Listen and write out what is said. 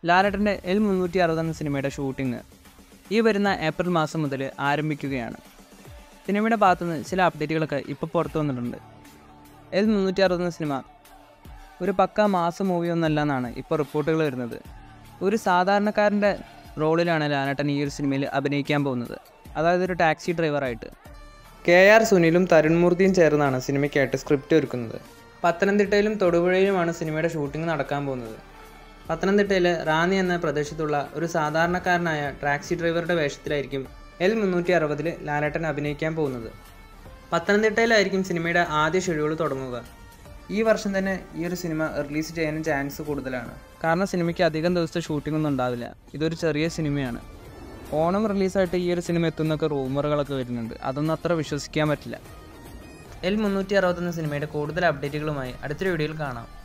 ലാലേട്ടൻ്റെ എൽ മുന്നൂറ്റി അറുപത് എന്ന സിനിമയുടെ ഷൂട്ടിംഗ് ഈ വരുന്ന ഏപ്രിൽ മാസം മുതൽ ആരംഭിക്കുകയാണ് സിനിമയുടെ ഭാഗത്തുനിന്ന് ചില അപ്ഡേറ്റുകളൊക്കെ ഇപ്പോൾ പുറത്തു വന്നിട്ടുണ്ട് എൽ മുന്നൂറ്റി അറുപത് എന്ന സിനിമ ഒരു പക്ക മാസ മൂവി ഒന്നല്ല എന്നാണ് ഇപ്പോൾ റിപ്പോർട്ടുകൾ വരുന്നത് ഒരു സാധാരണക്കാരൻ്റെ റോളിലാണ് ലാലേട്ടൻ ഈ ഒരു സിനിമയിൽ അഭിനയിക്കാൻ പോകുന്നത് അതായത് ഒരു ടാക്സി ഡ്രൈവറായിട്ട് കെ ആർ സുനിലും തരുൺമൂർത്തിയും ചേർന്നാണ് സിനിമയ്ക്കായിട്ട് സ്ക്രിപ്റ്റ് ഒരുക്കുന്നത് പത്തനംതിട്ടയിലും തൊടുപുഴയിലുമാണ് സിനിമയുടെ ഷൂട്ടിംഗ് നടക്കാൻ പോകുന്നത് പത്തനംതിട്ടയിലെ റാന്നി എന്ന പ്രദേശത്തുള്ള ഒരു സാധാരണക്കാരനായ ടാക്സി ഡ്രൈവറുടെ വേഷത്തിലായിരിക്കും എൽ മുന്നൂറ്റി അറുപതിൽ ലാലേട്ടൻ അഭിനയിക്കാൻ പോകുന്നത് പത്തനംതിട്ടയിലായിരിക്കും സിനിമയുടെ ആദ്യ ഷെഡ്യൂൾ തുടങ്ങുക ഈ വർഷം തന്നെ ഈ ഒരു സിനിമ റിലീസ് ചെയ്യാനും ചാൻസ് കൂടുതലാണ് കാരണം സിനിമയ്ക്ക് അധികം ദിവസത്തെ ഷൂട്ടിംഗ് ഒന്നും ഉണ്ടാവില്ല ഇതൊരു ചെറിയ സിനിമയാണ് ഓണം റിലീസായിട്ട് ഈ ഒരു സിനിമ എത്തുന്നൊക്കെ റൂമറുകളൊക്കെ വരുന്നുണ്ട് അതൊന്നും അത്ര വിശ്വസിക്കാൻ പറ്റില്ല എൽ മുന്നൂറ്റി അറുപത്തൊന്ന് സിനിമയുടെ കൂടുതൽ അപ്ഡേറ്റുകളുമായി അടുത്തൊരു വീഡിയോയിൽ കാണാം